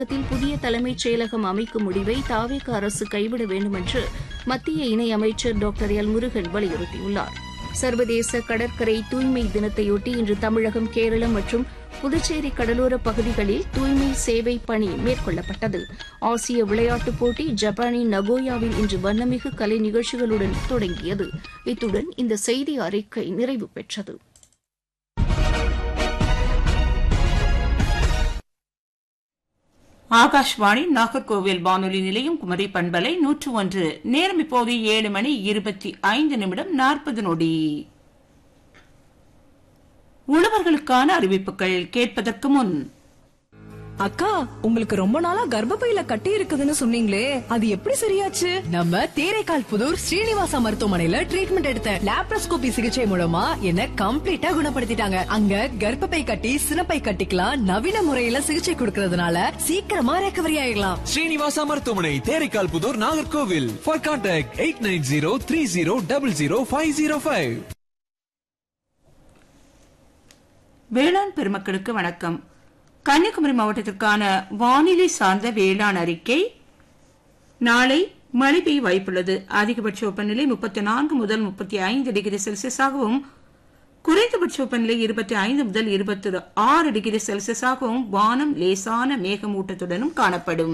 தமிழகத்தில் புதிய தலைமைச் செயலகம் அமைக்கும் முடிவை தாவேக அரசு கைவிட வேண்டும் என்று மத்திய இணையமைச்சர் டாக்டர் எல் முருகன் வலியுறுத்தியுள்ளார் சர்வதேச கடற்கரை தூய்மை தினத்தையொட்டி இன்று தமிழகம் கேரளம் மற்றும் புதுச்சேரி கடலோர பகுதிகளில் தூய்மை சேவை பணி மேற்கொள்ளப்பட்டது ஆசிய விளையாட்டுப் போட்டி ஜப்பானின் நகோயாவில் இன்று வண்ணமிகு கலை நிகழ்ச்சிகளுடன் தொடங்கியது இத்துடன் இந்த செய்தி அறிக்கை நிறைவு பெற்றது ஆகாஷ்வாணி நாகர்கோவில் வானொலி நிலையம் குமரி பண்பலை நூற்று ஒன்று நேரம் இப்போது ஏழு மணி இருபத்தி ஐந்து நிமிடம் நாற்பது நொடி உழவர்களுக்கான அறிவிப்புகள் கேட்பதற்கு முன் அக்கா உங்களுக்கு ரொம்ப நாளா கர்ப்பப்பையில கட்டி இருக்குதுன்னு சொன்னீங்களே அது எப்படி சரியாச்சு நம்ம தேரைக்கால் புதூர் ஸ்ரீனிவாசா மருத்துவமனையில ட்ரீட்மெண்ட் எடுத்த லாப்ரோஸ்கோபி சிகிச்சை மூலமா என்ன கம்ப்ளீட்டா குணப்படுத்திட்டாங்க அங்க கர்ப்பப்பை கட்டி சினப்பை கட்டிக்கலாம் நவீன முறையில சிகிச்சை கொடுக்கறதுனால சீக்கிரமா ரெக்கவரி ஆயிடலாம் ஸ்ரீனிவாசா மருத்துவமனை Theraikkal Puthur Nagercoil for contact eight nine zero three zero double zero five zero five வேளாண் பெருமக்களுக்கு வணக்கம் கன்னியாகுமரி மாவட்டத்திற்கான வானிலை சார்ந்த வேளாண் அறிக்கை நாளை மழை பெய்ய வாய்ப்புள்ளது அதிகபட்ச வெப்பநிலை முப்பத்தி நான்கு முதல் முப்பத்தி ஐந்து டிகிரி செல்சியஸாகவும் குறைந்தபட்ச வெப்பநிலை இருபத்தி ஐந்து முதல் இருபத்தி ஆறு டிகிரி செல்சியஸாகவும் வானம் லேசான மேகமூட்டத்துடனும் காணப்படும்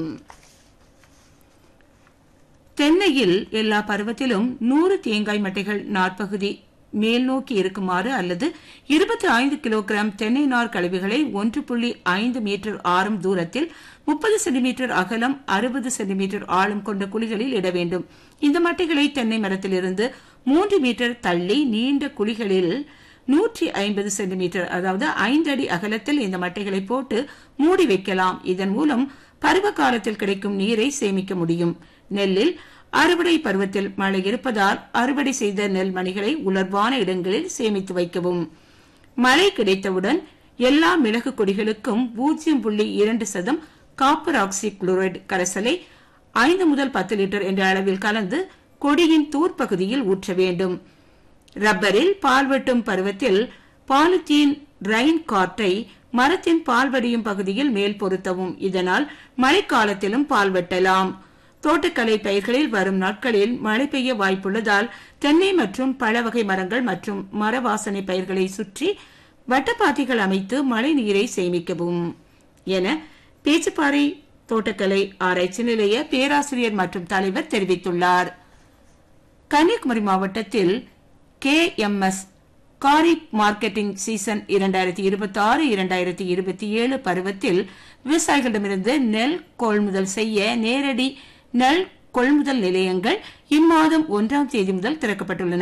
தென்னையில் எல்லா பருவத்திலும் நூறு தேங்காய் மட்டைகள் நாற்பகுதி மேல் நோக்கி இருக்குமாறு அல்லது இருபத்தி ஐந்து கிலோகிராம் தென்னை நார் கழிவுகளை ஒன்று புள்ளி ஐந்து மீட்டர் ஆரம் தூரத்தில் முப்பது சென்டிமீட்டர் அகலம் அறுபது சென்டிமீட்டர் ஆழம் கொண்ட குழிகளில் இட வேண்டும் இந்த மட்டைகளை தென்னை மரத்திலிருந்து மூன்று மீட்டர் தள்ளி நீண்ட குழிகளில் நூற்றி ஐம்பது சென்டிமீட்டர் அதாவது ஐந்து அடி அகலத்தில் இந்த மட்டைகளை போட்டு மூடி வைக்கலாம் இதன் மூலம் பருவ காலத்தில் கிடைக்கும் நீரை சேமிக்க முடியும் நெல்லில் அறுவடை பருவத்தில் மழை இருப்பதால் அறுவடை செய்த நெல் மணிகளை உலர்வான இடங்களில் சேமித்து வைக்கவும் மழை கிடைத்தவுடன் எல்லா மிளகு கொடிகளுக்கும் பூஜ்ஜியம் புள்ளி இரண்டு சதம் காப்பர் ஆக்சி குளோரைடு கரைசலை ஐந்து முதல் பத்து லிட்டர் என்ற அளவில் கலந்து கொடியின் தூர்ப்பகுதியில் ஊற்ற வேண்டும் ரப்பரில் பால் வெட்டும் பருவத்தில் பாலித்தீன் ரைன் காற்றை மரத்தின் பால் வடியும் பகுதியில் மேல் பொருத்தவும் இதனால் மழைக்காலத்திலும் பால் வெட்டலாம் தோட்டக்கலை பயிர்களில் வரும் நாட்களில் மழை பெய்ய வாய்ப்புள்ளதால் தென்னை மற்றும் பழ வகை மரங்கள் மற்றும் மர வாசனை பயிர்களை சுற்றி வட்டப்பாத்திகள் அமைத்து மழை நீரை சேமிக்கவும் என பேச்சுப்பாறை தோட்டக்கலை ஆராய்ச்சி நிலைய பேராசிரியர் மற்றும் தலைவர் தெரிவித்துள்ளார் கன்னியாகுமரி மாவட்டத்தில் K M S kharif marketing season இரண்டாயிரத்தி இருபத்தி ஆறு இரண்டாயிரத்தி இருபத்தி ஏழு பருவத்தில் விவசாயிகளிடமிருந்து நெல் கொள்முதல் செய்ய நேரடி நெல் கொள்முதல் நிலையங்கள் இம்மாதம் ஒன்றாம் தேதி முதல் திறக்கப்பட்டுள்ளன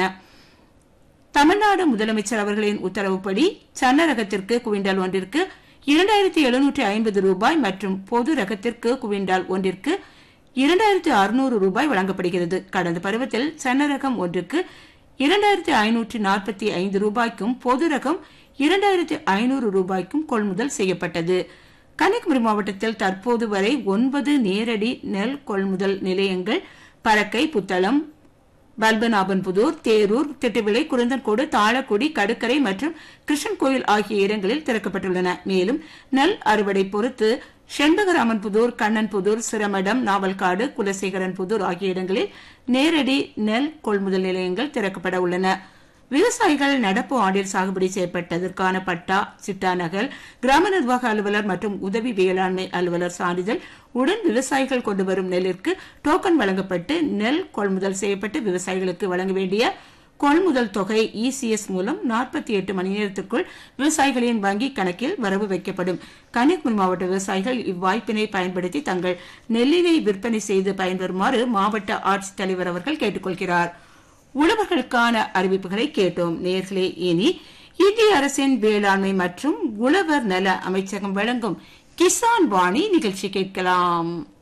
தமிழ்நாடு முதலமைச்சர் அவர்களின் உத்தரவுப்படி சன்ன ரகத்திற்கு குவிண்டால் ஒன்றிற்கு இரண்டாயிரத்தி எழுநூற்றி ஐம்பது ரூபாய் மற்றும் பொது ரகத்திற்கு குவிண்டால் ஒன்றிற்கு இரண்டாயிரத்தி அறுநூறு ரூபாய் வழங்கப்படுகிறது கடந்த பருவத்தில் சன்ன ரகம் ஒன்றுக்கு இரண்டாயிரத்தி ஐநூற்றி நாற்பத்தி ஐந்து ரூபாய்க்கும் பொது ரகம் இரண்டாயிரத்தி ஐநூறு ரூபாய்க்கும் கொள்முதல் செய்யப்பட்டது கன்னியாகுமரி மாவட்டத்தில் தற்போது வரை ஒன்பது நேரடி நெல் கொள்முதல் நிலையங்கள் பறக்கை புத்தளம் பல்பநாபன்புதூர் தேரூர் திட்டுவிளை குருந்தன்கோடு தாளக்குடி கடுக்கரை மற்றும் கிருஷ்ணன் கோயில் ஆகிய இடங்களில் திறக்கப்பட்டுள்ளன மேலும் நெல் அறுவடை பொறுத்து செண்பகராமன்புதூர் கண்ணன்புதூர் சிரமடம் நாவல்காடு குலசேகரன் புதூர் ஆகிய இடங்களில் நேரடி நெல் கொள்முதல் நிலையங்கள் திறக்கப்பட உள்ளன விவசாயிகள் நடப்பு ஆண்டில் சாகுபடி செய்யப்பட்டதற்கான பட்டா சிட்டா நகல் கிராம நிர்வாக அலுவலர் மற்றும் உதவி வேளாண்மை அலுவலர் சான்றிதழ் உடன் விவசாயிகள் கொண்டு வரும் நெல்லிற்கு டோக்கன் வழங்கப்பட்டு நெல் கொள்முதல் செய்யப்பட்டு விவசாயிகளுக்கு வழங்க வேண்டிய கொள்முதல் தொகை இசிஎஸ் மூலம் நாற்பத்தி எட்டு மணி நேரத்திற்குள் விவசாயிகளின் வங்கி கணக்கில் வரவு வைக்கப்படும் கன்னியாகுமரி மாவட்ட விவசாயிகள் இவ்வாய்ப்பினை பயன்படுத்தி தங்கள் நெல்லினை விற்பனை செய்து பயன்பெறுமாறு மாவட்ட ஆட்சித்தலைவர் அவர்கள் கேட்டுக்கொள்கிறார் உழவர்களுக்கான அறிவிப்புகளை கேட்டோம் நேர்களே இனி இந்திய அரசின் வேளாண்மை மற்றும் உழவர் நல அமைச்சகம் வழங்கும் கிசான் வாணி நிகழ்ச்சி கேட்கலாம்